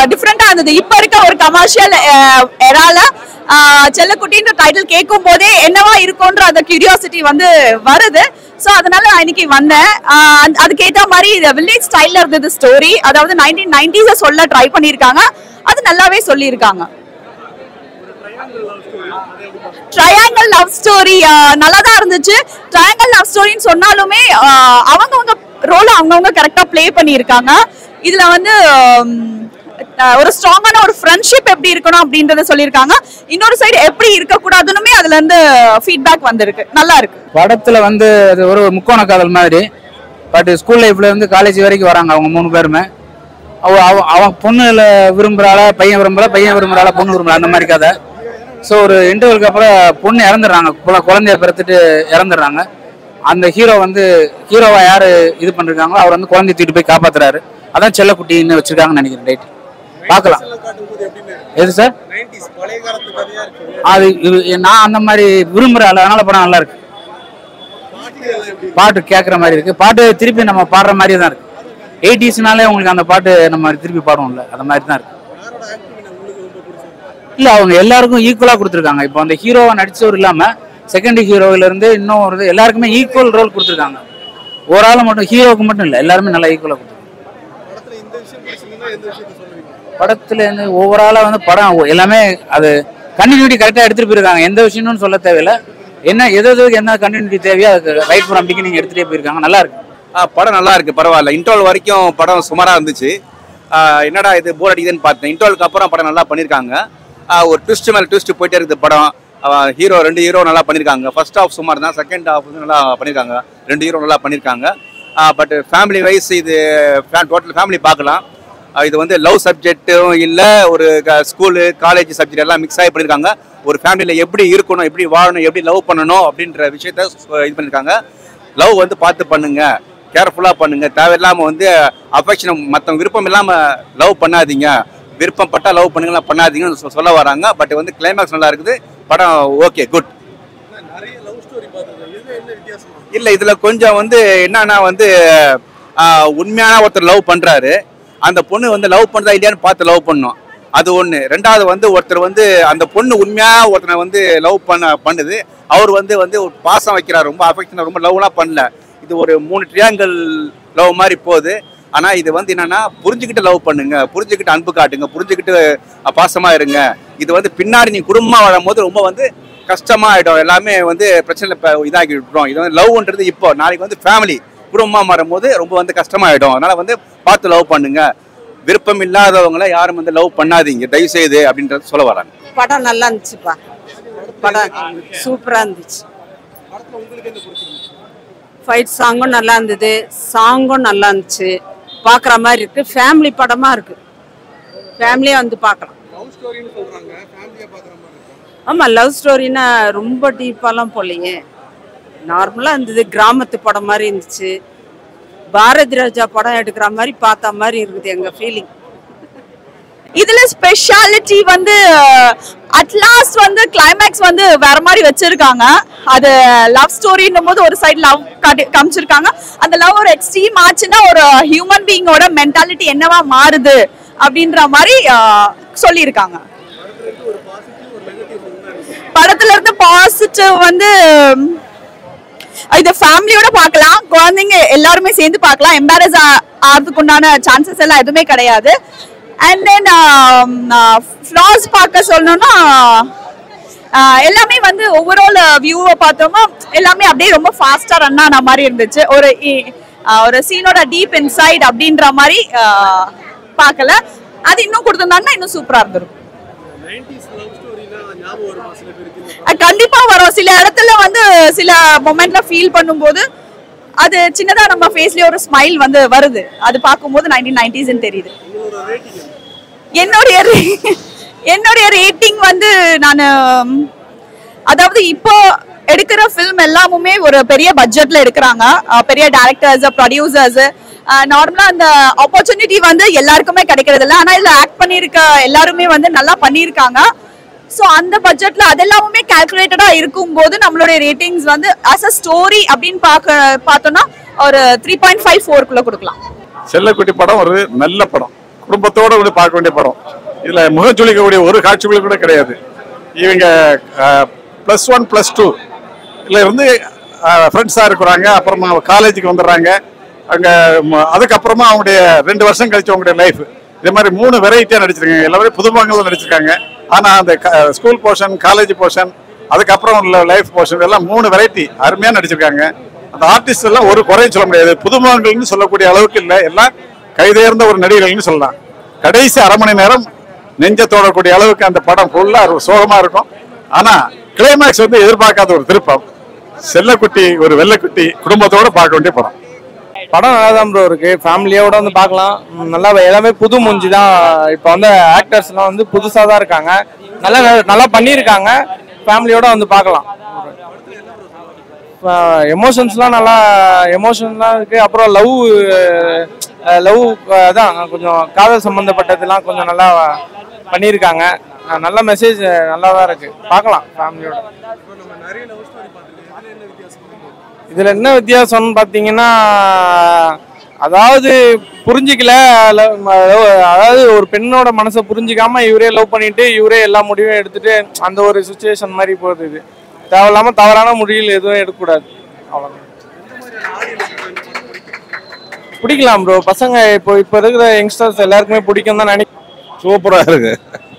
டிஃப்ரெண்டா இருந்தது இப்ப இருக்க ஒரு கமர்ஷியல் எரால செல்லக்குட்டின்ற டைட்டில் கேட்கும் போதே என்னவா இருக்கும்ன்ற அந்த கியூரியாசிட்டி வந்து வருது சோ அதனால நான் இன்னைக்கு வந்தேன் ஆஹ் அந்த- அதுக்கேத்த மாதிரி வில்லேஜ் ஸ்டைல்ல இருந்தது ஸ்டோரி அதாவது நைன்டீன் நைன்டிஸ சொல்ல ட்ரை பண்ணியிருக்காங்க அது நல்லாவே சொல்லியிருக்காங்க ட்ரையாங்கிள் லவ் ஸ்டோரி நல்லா தான் இருந்துச்சு ட்ரையாங்கிள் லவ் ஸ்டோரின்னு சொன்னாலுமே ஆஹ் அவங்கவங்க ரோல அவங்கவங்க கரெக்டா ப்ளே பண்ணியிருக்காங்க இதுல வந்து உம், அஹ் ஒரு ஸ்ட்ராங்கான ஒரு ஃப்ரெண்ட்ஷிப் எப்படி இருக்கணும் அப்படின்றத சொல்லியிருக்காங்க இன்னொரு சைடு எப்படி இருக்கக்கூடாதுன்னுமே அதுல இருந்து ஃபீட்பேக் வந்திருக்கு நல்லா இருக்கு படத்துல வந்து அது ஒரு முக்கோண காதல் மாதிரி பட் ஸ்கூல் லைஃப்ல இருந்து காலேஜ் வரைக்கும் வராங்க அவங்க மூணு பேருமே அவ அவ- அவன் பொண்ணுல விரும்புறாளா பையன் விரும்புறா பையன் விரும்புறாளா பொண்ணு விரும்புறா அந்த மாதிரி கதை ஸோ ஒரு இன்டர்வலுக்கு அப்புறம் பொண்ணு இறந்துடுறாங்க குழ- குழந்தைய பிறத்துட்டு இறந்துடுறாங்க அந்த ஹீரோ வந்து ஹீரோவா யாரு இது பண்ணிருக்காங்களோ அவர் வந்து குழந்தைய தூக்கிட்டு போய் காப்பாத்துறாரு அதான் செல்லக்குட்டின்னு வச்சிருக்காங்கன்னு நினைக்கிறேன் ரைட் பார்க்கலாம் எது சார் அது இது- நான் அந்த மாதிரி விரும்புற ஆளு அதனால படம் நல்லா இருக்கு பாட்டு கேட்குற மாதிரி இருக்கு பாட்டு திருப்பி நம்ம பாடுற மாதிரி தான் இருக்கு எயிட்டிஸ்னாலே உங்களுக்கு அந்த பாட்டு நம்ம திருப்பி பாடுவோம்ல அந்த மாதிரி தான் இருக்கு இல்ல அவங்க எல்லாருக்கும் ஈக்குவலா கொடுத்துருக்காங்க இப்போ அந்த ஹீரோவா நடிச்சவர் இல்லாம செகண்ட் ஹீரோல இருந்து இன்னும் ஒரு இது எல்லாருக்குமே ஈக்குவல் ரோல் கொடுத்துருக்காங்க ஒரு ஆள் மட்டும் ஹீரோவுக்கு மட்டும் இல்ல எல்லாருமே நல்லா ஈக்குவலா கொடுத்துருக்காங்க படத்துல இருந்து ஓவராலா வந்து படம் எல்லாமே அது கண்டினியூட்டி கரெக்டா எடுத்துட்டு போயிருக்காங்க எந்த விஷயம்னு சொல்ல தேவையில்ல என்ன எது எதுக்கு என்ன கண்டினியூட்டி தேவையோ அதுக்கு ரைட் ஃப்ரம் பிகினிங் எடுத்துட்டே போயிருக்காங்க நல்லா இருக்கு ஆ படம் நல்லா இருக்கு பரவாயில்ல இன்டர்வல் வரைக்கும் படம் சுமாரா இருந்துச்சு ஆ, என்னடா இது போர் அடிக்குதுன்னு பார்த்தேன் இன்டர்வலுக்கு அப்புறம் படம் நல்லா பண்ணியிருக்காங்க ஆ, ஒரு ட்விஸ்ட் மேல ட்விஸ்ட் போயிட்டே இருக்குது படம் ஹீரோ ரெண்டு ஹீரோ நல்லா பண்ணியிருக்காங்க ஃபர்ஸ்ட் ஹாஃப் சுமார் தான் செகண்ட் ஹாஃப் வந்து நல்லா பண்ணியிருக்காங்க ரெண்டு ஹீரோ நல்லா பண்ணியிருக்காங்க பட் ஃபேமிலி வைஸ் இது டோட்டல் ஃபேமிலி பார்க்கலாம் ஆ, இது வந்து லவ் சப்ஜெக்ட்டும் இல்லை ஒரு ஸ்கூலு காலேஜ் சப்ஜெக்ட் எல்லாம் மிக்ஸ் ஆகி பண்ணியிருக்காங்க ஒரு ஃபேமிலியில் எப்படி இருக்கணும் எப்படி வாழணும் எப்படி லவ் பண்ணணும் அப்படின்ற விஷயத்த சொ- இது பண்ணியிருக்காங்க லவ் வந்து பார்த்து பண்ணுங்க கேர்ஃபுல்லாக பண்ணுங்க தேவையில்லாமல் வந்து அஃபெக்ஷன் மற்ற விருப்பம் இல்லாமல் லவ் பண்ணாதீங்க விருப்பம் பட்டா லவ் பண்ணுங்களா பண்ணாதீங்கன்னு சொ- சொல்ல வராங்க பட் வந்து கிளைமேக்ஸ் நல்லா இருக்குது படம் ஓகே குட் இல்லை இதில் கொஞ்சம் வந்து என்னன்னா வந்து ஆஹ், உண்மையான ஒருத்தர் லவ் பண்ணுறாரு அந்த பொண்ணு வந்து லவ் பண்ணுறதா இல்லையான்னு பார்த்து லவ் பண்ணும் அது ஒன்று ரெண்டாவது வந்து ஒருத்தர் வந்து அந்த பொண்ணு உண்மையாக ஒருத்தனை வந்து லவ் பண்ண பண்ணுது அவர் வந்து வந்து ஒரு பாசம் வைக்கிறார் ரொம்ப அஃபெக்ஷன் ரொம்ப லவ்லாம் பண்ணல இது ஒரு மூணு ட்ரியாங்கல் லவ் மாதிரி போகுது ஆனால் இது வந்து என்னன்னா புரிஞ்சுக்கிட்டு லவ் பண்ணுங்க புரிஞ்சுக்கிட்டு அன்பு காட்டுங்க புரிஞ்சுக்கிட்டு அஹ், பாசமா இருங்க இது வந்து பின்னாடி நீ குடும்பமாக வாழும்போது ரொம்ப வந்து கஷ்டமா ஆயிடும் எல்லாமே வந்து பிரச்சனை இப்போ இதாகி விட்டுரும் இது வந்து லவ்ன்றது இப்போ நாளைக்கு வந்து ஃபேமிலி குடும்பமாக மாறும்போது ரொம்ப வந்து கஷ்டமாயிடும் அதனால வந்து பார்த்து லவ் பண்ணுங்க விருப்பம் இல்லாதவங்கள யாரும் வந்து லவ் பண்ணாதீங்க தயவு செய்து அப்படின்றது சொல்ல வராங்க படம் நல்லா இருந்துச்சுப்பா படம் சூப்பரா இருந்துச்சு ஃபைட் சாங்கும் நல்லா இருந்தது சாங்கும் நல்லா இருந்துச்சு பார்க்குற மாதிரி இருக்கு ஃபேமிலி படமா இருக்கு ஃபேமிலியா வந்து பார்க்கலாம் ஆமா லவ் ஸ்டோரினா ரொம்ப டீப்பாலாம் போலையே நார்மலா இருந்தது கிராமத்து படம் மாதிரி இருந்துச்சு பாரதி ராஜா படம் எடுக்கிற மாதிரி பார்த்த மாதிரி இருக்குது எங்க ஃபீலிங் இதுல ஸ்பெஷாலிட்டி வந்து அட்லாஸ்ட் வந்து கிளைமேக்ஸ் வந்து வேற மாதிரி வச்சிருக்காங்க அது லவ் ஸ்டோரின்னும் போது ஒரு சைடு லவ் காட்டி காமிச்சிருக்காங்க அந்த லவ் ஒரு எக்ஸ்ட்ரீம் ஆச்சுன்னா ஒரு ஹியூமன் பீயிங்கோட மென்டாலிட்டி என்னவா மாறுது அப்படின்ற மாதிரி ஆஹ், சொல்லியிருக்காங்க படத்துல இருந்து பாசிட்டிவ் வந்து இது ஃபேமிலியோட பார்க்கலாம் குழந்தைங்க எல்லாருமே சேர்ந்து பார்க்கலாம் எம்பாரஸ் ஆகிறதுக்கு உண்டான சான்சஸ் எல்லாம் எதுவுமே கிடையாது அண்ட் தென் ஃப்ளாஸ் பார்க்க சொல்லணும்னா ஆஹ் எல்லாமே வந்து ஓவரால் வியூவை பார்த்தோமா எல்லாமே அப்படியே ரொம்ப ஃபாஸ்டா ரன் ஆன மாதிரி இருந்துச்சு ஒரு இ- ஆஹ் ஒரு சீனோட டீப் இன்சைட் அப்படின்ற மாதிரி ஆஹ் பார்க்கல அது இன்னும் கொடுத்துருந்தாங்கன்னா இன்னும் சூப்பரா இருந்திருக்கும் அஹ் கண்டிப்பா வரும் சில இடத்துல வந்து சில மொமெண்ட்ல ஃபீல் பண்ணும்போது அது சின்னதா நம்ம ஃபேஸ்லயே ஒரு ஸ்மைல் வந்து வருது அது பார்க்கும்போது நைன்டீன் நைன்டிஸ்ன்னு தெரியுது என்னுடைய re- என்னுடைய ரேட்டிங் வந்து நான் அதாவது இப்போ எடுக்கிற ஃபில்ம் எல்லாமுமே ஒரு பெரிய பட்ஜெட்ல எடுக்கிறாங்க அஹ் பெரிய டேரக்டர்ஸ் ப்ரொடியூசர்ஸ் நார்மலா அந்த ஆப்பர்ச்சுனிட்டி வந்து எல்லாருக்குமே கிடைக்கிறது இல்ல ஆனா இதுல ஆக்ட் பண்ணியிருக்க எல்லாருமே வந்து நல்லா பண்ணியிருக்காங்க ஸோ அந்த பட்ஜெட்ல அதெல்லாமுமே கால்குலேட்டடா இருக்கும்போது நம்மளுடைய ரேட்டிங்ஸ் வந்து ஆஸ் அ ஸ்டோரி அப்படின்னு பார்க்க பார்த்தோம்னா ஒரு த்ரீ பாயிண்ட் ஃபைவ் ஃபோர்க்குள்ள கொடுக்கலாம் செல்லக்குட்டி படம் ஒரு நல்ல படம் குடும்பத்தோட கூட பார்க்க வேண்டிய படம் இதுல முகம் சுளிக்கக்கூடிய ஒரு காட்சிகள் கூட கிடையாது இவங்க ப்ளஸ் ஒன் ப்ளஸ் டூ இதுல இருந்து ஃப்ரெண்ட்ஸாக இருக்கிறாங்க அப்புறமா காலேஜுக்கு வந்துடுறாங்க அங்கே அதுக்கப்புறமா அவங்களுடைய ரெண்டு வருஷம் கழிச்சு அவங்களுடைய லைஃப் இதே மாதிரி மூணு வெரைட்டியாக நடிச்சிருக்காங்க எல்லாமே புதுமுகங்களும் நடிச்சிருக்காங்க ஆனால் அந்த ஸ்கூல் போர்ஷன் காலேஜ் போர்ஷன் அதுக்கப்புறம் உள்ள லைஃப் போர்ஷன் எல்லாம் மூணு வெரைட்டி அருமையாக நடிச்சிருக்காங்க அந்த ஆர்டிஸ்ட் எல்லாம் ஒரு குறையும் சொல்ல முடியாது புதுமுகங்கள்னு சொல்லக்கூடிய அளவுக்கு இல்லை எல்லாம் கைதேர்ந்த ஒரு நடிகர்கள்னு சொல்லலாம் கடைசி அரை மணி நேரம் நெஞ்ச தோடக்கூடிய அளவுக்கு அந்த படம் ஃபுல்லாக சோகமாக இருக்கும் ஆனால் கிளைமேக்ஸ் வந்து எதிர்பார்க்காத ஒரு திருப்பம் செல்லக்குட்டி ஒரு வெள்ளைக்குட்டி குடும்பத்தோட பார்க்க வேண்டிய படம் படம் நல்லா தான் ப்ரோ இருக்கு ஃபேமிலியோட வந்து பார்க்கலாம் ம், நல்லா எல்லாமே புது மூஞ்சி தான் இப்போ வந்து ஆக்டர்ஸ்லாம் வந்து புதுசாக தான் இருக்காங்க நல்லா நல்லா பண்ணியிருக்காங்க ஃபேமிலியோட வந்து பார்க்கலாம் எமோஷன்ஸ்லாம் நல்லா எமோஷன்லாம் இருக்கு அப்புறம் லவ் லவ் அதான் கொஞ்சம் காதல் சம்மந்தப்பட்டதெல்லாம் கொஞ்சம் நல்லா பண்ணியிருக்காங்க அஹ், நல்ல மெசேஜ் நல்லா தான் இருக்கு பார்க்கலாம் ஃபேமிலியோட இதுல என்ன வித்தியாசம்னு பாத்தீங்கன்னா அதாவது புரிஞ்சிக்கல ல- ம- அதாவது ஒரு பெண்ணோட மனசை புரிஞ்சிக்காம இவரே லவ் பண்ணிட்டு இவரே எல்லா முடிவும் எடுத்துட்டு அந்த ஒரு சுச்சுவேஷன் மாதிரி போகுது இது தேவையில்லாம தவறான முடிவுகள் எதுவும் எடுக்கக்கூடாது அவ்வளவுதான் பிடிக்கலாம் ப்ரோ பசங்க இப்போ இப்போ இருக்கிற யங்ஸ்டர்ஸ் எல்லாருக்குமே பிடிக்கும் தான் நினைக்கிறேன் சூப்பராக இருக்கு